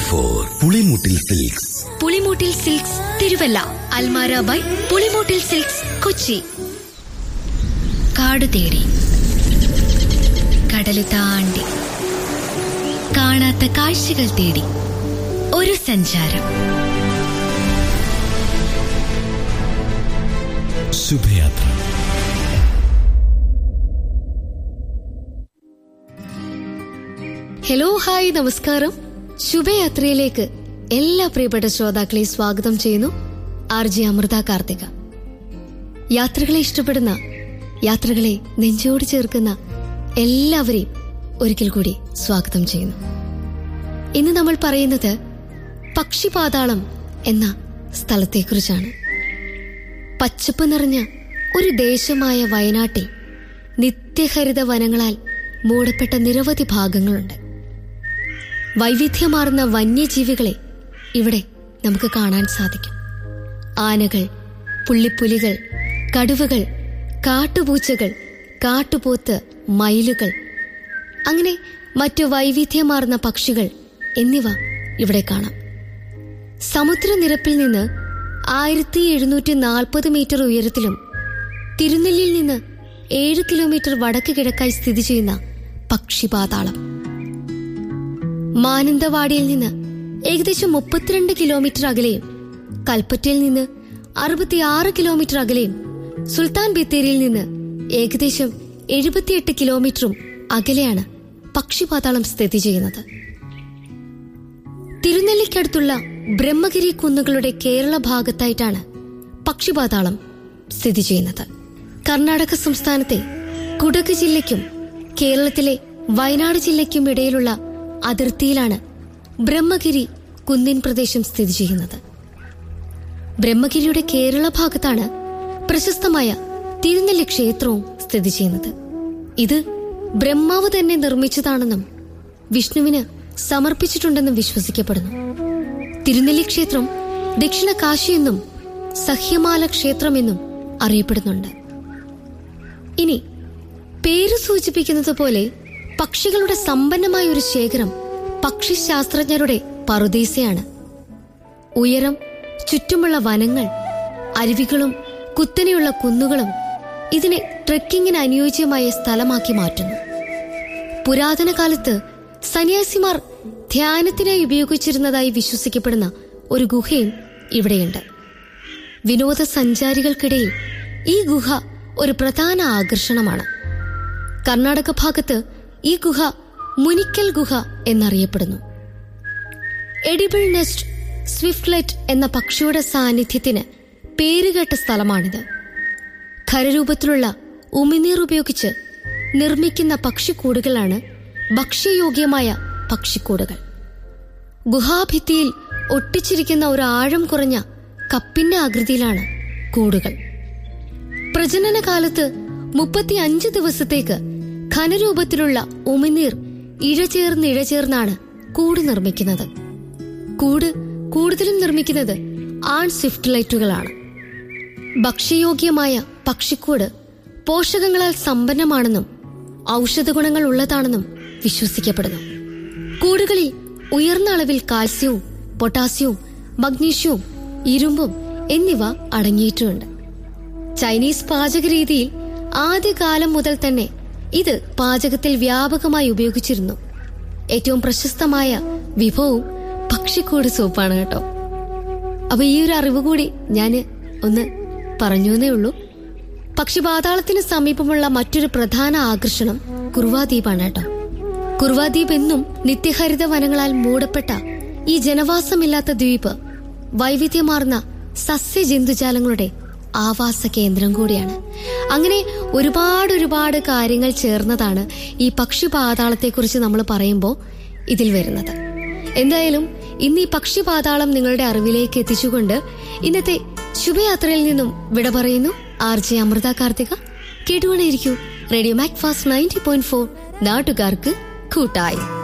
four Pulimoottil silks Pulimoottil silks Thiruvalla അൽമാര by Pulimoottil silks Kochi കാട് തേടി കടല് താണ്ടി കാണാത്ത കാഴ്ചകൾ തേടി ഒരു സഞ്ചാരം ശുഭയാത്ര ഹലോ ഹായ് നമസ്കാരം ശുഭയാത്രയിലേക്ക് എല്ലാ പ്രിയപ്പെട്ട ശ്രോതാക്കളെ സ്വാഗതം ചെയ്യുന്നു ആർ ജെ അമൃത കാർത്തിക യാത്രകളെ ഇഷ്ടപ്പെടുന്ന യാത്രകളെ നെഞ്ചോട് ചേർക്കുന്ന എല്ലാവരെയും ഒരിക്കൽ കൂടി സ്വാഗതം ചെയ്യുന്നു ഇന്ന് നമ്മൾ പറയുന്നത് പക്ഷിപാതാളം എന്ന സ്ഥലത്തെക്കുറിച്ചാണ് പച്ചപ്പ് നിറഞ്ഞ ഒരു ദേശമായ വയനാട്ടിൽ നിത്യഹരിത വനങ്ങളാൽ മൂടപ്പെട്ട നിരവധി ഭാഗങ്ങളുണ്ട് വൈവിധ്യമാർന്ന വന്യജീവികളെ ഇവിടെ നമുക്ക് കാണാൻ സാധിക്കും ആനകൾ പുള്ളിപ്പുലികൾ കടുവകൾ കാട്ടുപൂച്ചകൾ കാട്ടുപോത്ത് മയിലുകൾ അങ്ങനെ മറ്റു വൈവിധ്യമാർന്ന പക്ഷികൾ എന്നിവ ഇവിടെ കാണാം സമുദ്രനിരപ്പിൽ നിന്ന് ആയിരത്തി എഴുന്നൂറ്റി നാൽപ്പത് മീറ്റർ ഉയരത്തിലും തിരുനെല്ലിയിൽ നിന്ന് ഏഴ് കിലോമീറ്റർ വടക്ക് കിഴക്കായി സ്ഥിതി ചെയ്യുന്ന പക്ഷിപാതാളം മാനന്തവാടിയിൽ നിന്ന് ഏകദേശം മുപ്പത്തിരണ്ട് കിലോമീറ്റർ അകലെയും കൽപ്പറ്റയിൽ നിന്ന് അറുപത്തിയാറ് കിലോമീറ്റർ അകലെയും സുൽത്താൻ ബത്തേരിയിൽ നിന്ന് ഏകദേശം എഴുപത്തിയെട്ട് കിലോമീറ്ററും അകലെയാണ് പക്ഷിപാതാളം സ്ഥിതി ചെയ്യുന്നത് തിരുനെല്ലിക്കടുത്തുള്ള ബ്രഹ്മഗിരി കുന്നുകളുടെ കേരള ഭാഗത്തായിട്ടാണ് പക്ഷിപാതാളം സ്ഥിതി ചെയ്യുന്നത് കർണാടക സംസ്ഥാനത്തെ കുടക് ജില്ലയ്ക്കും കേരളത്തിലെ വയനാട് ജില്ലയ്ക്കും ഇടയിലുള്ള അതിർത്തിയിലാണ് ബ്രഹ്മഗിരി കുന്നിൻ പ്രദേശം സ്ഥിതി ചെയ്യുന്നത് ബ്രഹ്മഗിരിയുടെ കേരള ഭാഗത്താണ് പ്രശസ്തമായ തിരുനെല്ലി ക്ഷേത്രവും സ്ഥിതി ചെയ്യുന്നത് ഇത് ബ്രഹ്മാവ് തന്നെ നിർമ്മിച്ചതാണെന്നും വിഷ്ണുവിന് സമർപ്പിച്ചിട്ടുണ്ടെന്നും വിശ്വസിക്കപ്പെടുന്നു തിരുനെല്ലി ക്ഷേത്രം ദക്ഷിണ കാശി എന്നും സഹ്യമാല ക്ഷേത്രമെന്നും അറിയപ്പെടുന്നുണ്ട് ഇനി പേര് സൂചിപ്പിക്കുന്നത് പോലെ പക്ഷികളുടെ സമ്പന്നമായ ഒരു ശേഖരം പക്ഷിശാസ്ത്രജ്ഞരുടെ പറുദീസയാണ് ഉയരം ചുറ്റുമുള്ള വനങ്ങൾ അരുവികളും കുത്തനെയുള്ള കുന്നുകളും ഇതിനെ ട്രെക്കിങ്ങിന് അനുയോജ്യമായ സ്ഥലമാക്കി മാറ്റുന്നു പുരാതന കാലത്ത് സന്യാസിമാർ ധ്യാനത്തിനായി ഉപയോഗിച്ചിരുന്നതായി വിശ്വസിക്കപ്പെടുന്ന ഒരു ഗുഹയും ഇവിടെയുണ്ട് വിനോദസഞ്ചാരികൾക്കിടയിൽ ഈ ഗുഹ ഒരു പ്രധാന ആകർഷണമാണ് കർണാടക ഭാഗത്ത് ഈ ഗുഹ മുനിക്കൽ ഗുഹ എന്നറിയപ്പെടുന്നു എഡിബിൾ നെസ്റ്റ് സ്വിഫ്റ്റ്ലെറ്റ് എന്ന പക്ഷിയുടെ സാന്നിധ്യത്തിന് പേരുകേട്ട സ്ഥലമാണിത് ഖരരൂപത്തിലുള്ള ഉമിനീർ ഉപയോഗിച്ച് നിർമ്മിക്കുന്ന പക്ഷിക്കൂടുകളാണ് ഭക്ഷ്യയോഗ്യമായ പക്ഷിക്കൂടുകൾ ഗുഹാഭിത്തിയിൽ ഒട്ടിച്ചിരിക്കുന്ന ഒരു ആഴം കുറഞ്ഞ കപ്പിന്റെ ആകൃതിയിലാണ് കൂടുകൾ പ്രജനന കാലത്ത് മുപ്പത്തി അഞ്ച് ദിവസത്തേക്ക് ഘനരൂപത്തിലുള്ള ഉമിനീർ ഇഴചേർന്ന് ഇഴചേർന്നാണ് കൂട് നിർമ്മിക്കുന്നത് കൂട് കൂടുതലും നിർമ്മിക്കുന്നത് ആൺ സ്വിഫ്റ്റ് ലൈറ്റുകളാണ് ഭക്ഷ്യയോഗ്യമായ പക്ഷിക്കൂട് പോഷകങ്ങളാൽ സമ്പന്നമാണെന്നും ഔഷധ ഗുണങ്ങൾ ഉള്ളതാണെന്നും വിശ്വസിക്കപ്പെടുന്നു കൂടുകളിൽ ഉയർന്ന അളവിൽ കാൽസ്യവും പൊട്ടാസ്യവും മഗ്നീഷ്യവും ഇരുമ്പും എന്നിവ അടങ്ങിയിട്ടുമുണ്ട് ചൈനീസ് പാചക രീതിയിൽ ആദ്യകാലം മുതൽ തന്നെ ഇത് പാചകത്തിൽ വ്യാപകമായി ഉപയോഗിച്ചിരുന്നു ഏറ്റവും പ്രശസ്തമായ വിഭവവും പക്ഷിക്കൂട് സൂപ്പാണ് കേട്ടോ അപ്പൊ ഈ ഒരു അറിവ് കൂടി ഞാൻ ഒന്ന് പറഞ്ഞു എന്നേ ഉള്ളൂ പക്ഷി പാതാളത്തിന് സമീപമുള്ള മറ്റൊരു പ്രധാന ആകർഷണം കുർവാദ്വീപാണ് കേട്ടോ കുർവാദ്വീപ് എന്നും നിത്യഹരിത വനങ്ങളാൽ മൂടപ്പെട്ട ഈ ജനവാസമില്ലാത്ത ദ്വീപ് വൈവിധ്യമാർന്ന സസ്യജന്തുജാലങ്ങളുടെ ആവാസ കേന്ദ്രം കൂടിയാണ് അങ്ങനെ ഒരുപാട് ഒരുപാട് കാര്യങ്ങൾ ചേർന്നതാണ് ഈ പക്ഷി പാതാളത്തെക്കുറിച്ച് നമ്മൾ പറയുമ്പോൾ ഇതിൽ വരുന്നത് എന്തായാലും ഇന്ന് ഈ പക്ഷി പാതാളം നിങ്ങളുടെ അറിവിലേക്ക് എത്തിച്ചുകൊണ്ട് ഇന്നത്തെ ശുഭയാത്രയിൽ നിന്നും വിട പറയുന്നു ആർ ജെ അമൃത കാർത്തിക കേട്ടുകൊണ്ടേയിരിക്കൂ radio Macfast ninety point four നാട്ടുകാർക്ക് കൂട്ടായി